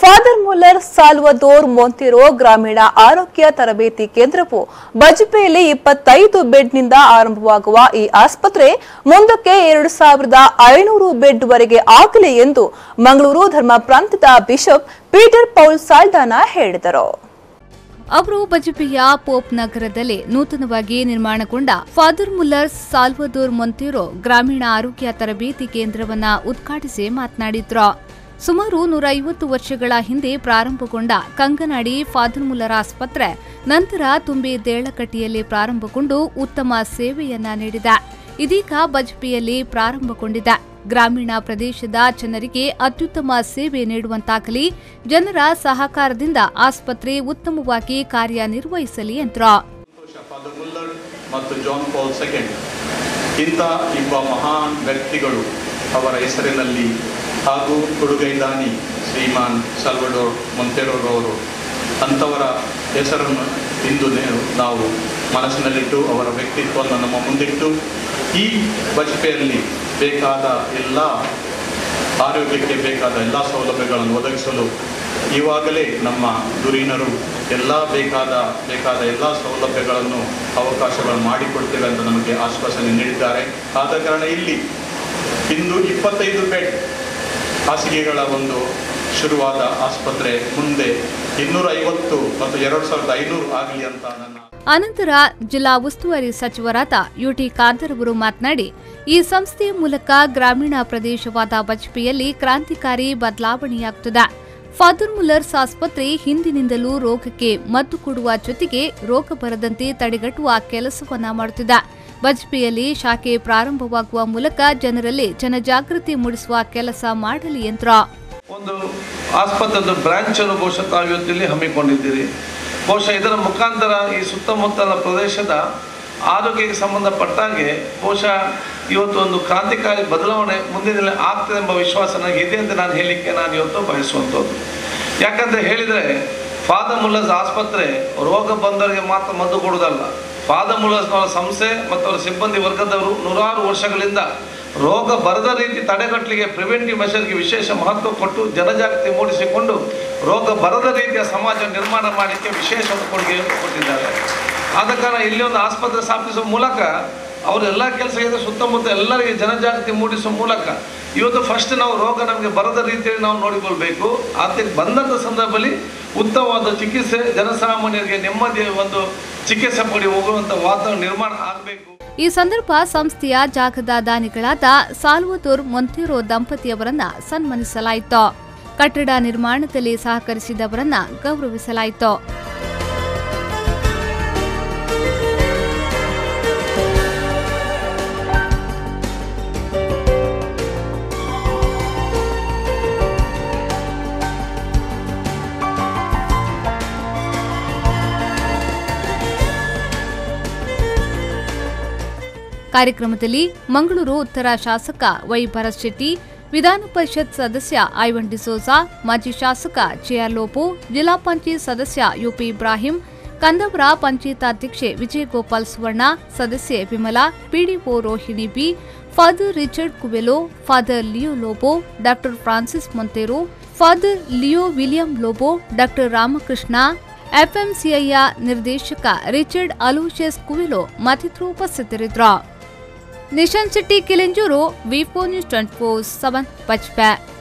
father Muller ಸಾಲ್ವದೋರ್ ಮೊಂತಿರೋ ಗ್ರಾಮೀಣ ಆರೋಗ್ಯ ತರಬೇತಿ ಕೇಂದ್ರವು ಬಜ್ಪೆಯಲ್ಲಿ ಇಪ್ಪತ್ತೈದು ಬೆಡ್ನಿಂದ ಆರಂಭವಾಗುವ ಈ ಆಸ್ಪತ್ರೆ ಮುಂದಕ್ಕೆ ಎರಡು ಸಾವಿರದ ಐನೂರು ಬೆಡ್ ವರೆಗೆ ಆಗಲಿ ಎಂದು ಮಂಗಳೂರು ಧರ್ಮ ಪ್ರಾಂತದ ಬಿಷಪ್ ಪೀಟರ್ ಪೌಲ್ ಸಾಲ್ದಾನ ಹೇಳಿದರು ಅವರು ಬಜಪೆಯ ಪೋಪ್ ನಗರದಲ್ಲಿ ನೂತನವಾಗಿ ನಿರ್ಮಾಣಗೊಂಡ ಫಾದರ್ ಮುಲ್ಲರ್ ಸಾಲ್ವದೋರ್ ಮೊಂತಿರೋ ಗ್ರಾಮೀಣ ಆರೋಗ್ಯ ತರಬೇತಿ ಕೇಂದ್ರವನ್ನ ಉದ್ಘಾಟಿಸಿ ಮಾತನಾಡಿದ್ರು ಸುಮಾರು ನೂರ ಐವತ್ತು ವರ್ಷಗಳ ಹಿಂದೆ ಪ್ರಾರಂಭಗೊಂಡ ಕಂಗನಾಡಿ ಫಾದರ್ ಮುಲ್ಲರ್ ಆಸ್ಪತ್ರೆ ನಂತರ ತುಂಬಿ ದೇಳಕಟ್ಟಿಯಲ್ಲಿ ಪ್ರಾರಂಭಗೊಂಡು ಉತ್ತಮ ಸೇವೆಯನ್ನ ನೀಡಿದೆ ಇದೀಗ ಬಜ್ಪೆಯಲ್ಲಿ ಪ್ರಾರಂಭಗೊಂಡಿದೆ ಗ್ರಾಮೀಣ ಪ್ರದೇಶದ ಜನರಿಗೆ ಅತ್ಯುತ್ತಮ ಸೇವೆ ನೀಡುವಂತಾಗಲಿ ಜನರ ಸಹಕಾರದಿಂದ ಆಸ್ಪತ್ರೆ ಉತ್ತಮವಾಗಿ ಕಾರ್ಯನಿರ್ವಹಿಸಲಿ ಎಂದರು ಸಂತೋಷ ಫಾದರ್ ಮುಲ್ಲರ್ ಮತ್ತು ಜಾನ್ ಪಾಲ್ ಸೆಕೆಂಡ್ ಇಂಥ ಇಬ್ಬ ಮಹಾನ್ ವ್ಯಕ್ತಿಗಳು ಅವರ ಹೆಸರಿನಲ್ಲಿ ಹಾಗೂ ಕೊಡುಗೈದಾನಿ ಶ್ರೀಮಾನ್ ಸಲ್ವಡೋರ್ ಮೊಂತೆರೋರವರು ಅಂಥವರ ಹೆಸರನ್ನು ಇಂದು ನೆ- ನಾವು ಮನಸ್ಸಿನಲ್ಲಿಟ್ಟು ಅವರ ವ್ಯಕ್ತಿತ್ವವನ್ನು ನಮ್ಮ ಮುಂದಿಟ್ಟು ಈ ಬಜ್ಪೆಯಲ್ಲಿ ಬೇಕಾದ ಎಲ್ಲ ಆರೋಗ್ಯಕ್ಕೆ ಬೇಕಾದ ಎಲ್ಲ ಸೌಲಭ್ಯಗಳನ್ನು ಒದಗಿಸಲು ಇವಾಗಲೇ ನಮ್ಮ ಧುರೀಣರು ಎಲ್ಲ ಬೇಕಾದ ಬೇಕಾದ ಎಲ್ಲ ಸೌಲಭ್ಯಗಳನ್ನು ಅವಕಾಶಗಳನ್ನು ಮಾಡಿಕೊಡ್ತೇವೆ ಅಂತ ನಮಗೆ ಆಶ್ವಾಸನೆ ನೀಡಿದ್ದಾರೆ ಆದ ಕಾರಣ ಇಲ್ಲಿ ಇಂದು ಇಪ್ಪತ್ತೈದು ಬೆಡ್ ಹಾಸಿಗೆಗಳ ಒಂದು ಶುರುವಾದ ಆಸ್ಪತ್ರೆ ಮುಂದೆ ಇನ್ನೂರ ಐವತ್ತು ಮತ್ತು ಎರಡು ಸಾವಿರದ ಐನೂರು ಆಗಲಿ ಅಂತ ನನ್ನ ಅನಂತರ ಜಿಲ್ಲಾ ಉಸ್ತುವಾರಿ ಸಚಿವರಾದ ಯುಟಿ ಖಾದರ್ ಅವರು ಮಾತನಾಡಿ ಈ ಸಂಸ್ಥೆಯ ಮೂಲಕ ಗ್ರಾಮೀಣ ಪ್ರದೇಶವಾದ ಬಜ್ಪೆಯಲ್ಲಿ ಕ್ರಾಂತಿಕಾರಿ ಬದಲಾವಣೆಯಾಗುತ್ತದೆ ಫಾದರ್ ಮುಲ್ಲರ್ಸ್ ಆಸ್ಪತ್ರೆ ಹಿಂದಿನಿಂದಲೂ ರೋಗಕ್ಕೆ ಮದ್ದು ಕೊಡುವ ಜೊತೆಗೆ ರೋಗ ಬರದಂತೆ ತಡೆಗಟ್ಟುವ ಕೆಲಸವನ್ನ ಮಾಡುತ್ತಿದೆ ಬಜ್ಪೆಯಲ್ಲಿ ಶಾಖೆ ಪ್ರಾರಂಭವಾಗುವ ಮೂಲಕ ಜನರಲ್ಲಿ ಜನಜಾಗೃತಿ ಮೂಡಿಸುವ ಕೆಲಸ ಮಾಡಲಿ ಎಂದ್ರು ಒಂದು ಆಸ್ಪತ್ರೆದ ಬ್ರಾಂಚ್ ಅನ್ನು ಬಹುಶಃ ತಾವು ಇವತ್ತಿಲ್ಲಿ ಹಮ್ಮಿಕೊಂಡಿದ್ದೀರಿ ಬಹುಶಃ ಇದರ ಮುಖಾಂತರ ಈ ಸುತ್ತಮುತ್ತಲ ಪ್ರದೇಶದ ಆರೋಗ್ಯಕ್ಕೆ ಸಂಬಂಧಪಟ್ಟಾಗೆ ಬಹುಶಃ ಇವತ್ತು ಒಂದು ಕ್ರಾಂತಿಕಾರಿ ಬದಲಾವಣೆ ಮುಂದಿನ ಆಗ್ತದೆ ಎಂಬ ವಿಶ್ವಾಸ ನನಗೆ ಇದೆ ಅಂತ ನಾನು ಹೇಳಲಿಕ್ಕೆ ನಾನು ಇವತ್ತು ಬಯಸುವಂಥದ್ದು ಯಾಕಂತ ಹೇಳಿದರೆ ಫಾದರ್ ಮುಲ್ಲರ್ಸ್ ಆಸ್ಪತ್ರೆ ರೋಗ ಬಂದವರಿಗೆ ಮಾತ್ರ ಮದ್ದು ಕೊಡುವುದಲ್ಲ ಫಾದರ್ ಮುಲ್ಲರ್ಸ್ನವರ ಸಂಸ್ಥೆ ಮತ್ತು ಅವರ ಸಿಬ್ಬಂದಿ ವರ್ಗದವರು ನೂರಾರು ವರ್ಷಗಳಿಂದ ರೋಗ ಬರದ ರೀತಿ ತಡೆಗಟ್ಟಲಿಕ್ಕೆ ಪ್ರಿವೆಂಟಿವ್ ಮೆಷರ್ಗೆ ವಿಶೇಷ ಮಹತ್ವ ಕೊಟ್ಟು ಜನಜಾಗೃತಿ ಮೂಡಿಸಿಕೊಂಡು ರೋಗ ಬರದ ರೀತಿಯ ಸಮಾಜ ನಿರ್ಮಾಣ ಮಾಡಲಿಕ್ಕೆ ವಿಶೇಷ ಕೊಡುಗೆ ಕೊಟ್ಟಿದ್ದಾರೆ ಆದ ಕಾರಣ ಇಲ್ಲಿ ಒಂದು ಆಸ್ಪತ್ರೆ ಸ್ಥಾಪಿಸುವ ಮೂಲಕ ಅವರೆಲ್ಲ ಕೆಲಸ ಸುತ್ತಮುತ್ತ ಎಲ್ಲರಿಗೆ ಜನಜಾಗೃತಿ ಮೂಡಿಸುವ ಮೂಲಕ ಇವತ್ತು ಫಸ್ಟ್ ನಾವು ರೋಗ ನಮಗೆ ಬರದ ರೀತಿಯಲ್ಲಿ ನಾವು ನೋಡಿಕೊಳ್ಬೇಕು ಅದಕ್ಕೆ ಬಂದಂಥ ಸಂದರ್ಭದಲ್ಲಿ ಉತ್ತಮವಾದ ಚಿಕಿತ್ಸೆ ಜನಸಾಮಾನ್ಯರಿಗೆ ನೆಮ್ಮದಿಯ ಒಂದು ಚಿಕಿತ್ಸೆ ಪಡಿ ಹೋಗುವಂಥ ವಾತಾವರಣ ನಿರ್ಮಾಣ ಆಗಬೇಕು ಈ ಸಂದರ್ಭ ಸಂಸ್ಥೆಯ ಜಾಗದ ದಾನಿಗಳಾದ ಸಾಲ್ವದೋರ್ ಮೊಂತಿರೋ ದಂಪತಿಯವರನ್ನ ಸನ್ಮಾನಿಸಲಾಯಿತು ಕಟ್ಟಡ ನಿರ್ಮಾಣದಲ್ಲಿ ಸಹಕರಿಸಿದವರನ್ನ ಗೌರವಿಸಲಾಯಿತು ಕಾರ್ಯಕ್ರಮದಲ್ಲಿ ಮಂಗಳೂರು ಉತ್ತರ ಶಾಸಕ ವೈ ಭರತ್ ಶೆಟ್ಟಿ ವಿಧಾನ ಪರಿಷತ್ ಸದಸ್ಯ ಐವನ್ ಡಿಸೋಜಾ ಮಾಜಿ ಶಾಸಕ ಜೆಆರ್ ಲೋಪು ಜಿಲ್ಲಾ ಪಂಚಾಯತ್ ಸದಸ್ಯ ಯುಪಿ ಇಬ್ರಾಹಿಂ ಕಂದವರ ಪಂಚಾಯತಾಧ್ಯಕ್ಷೆ ವಿಜಯಗೋಪಾಲ್ ಸುವರ್ಣ ಸದಸ್ಯೆ Vimala PDO Rohini B father Richard Coelho father Leo Lobo doctor Francis Monteiro father Leo William Lobo doctor Ramakrishna ಎಫ್ಎಂಸಿಐಯ ನಿರ್ದೇಶಕ ರಿಚರ್ಡ್ ಅಲೋಷಿಯಸ್ ಕುವೆಲೋ ಮತ್ತಿತರರು ಉಪಸ್ಥಿತರಿದ್ದರು Nishan Shetty Kilenjur V four news twenty four seven ಪಚ್ಪೆ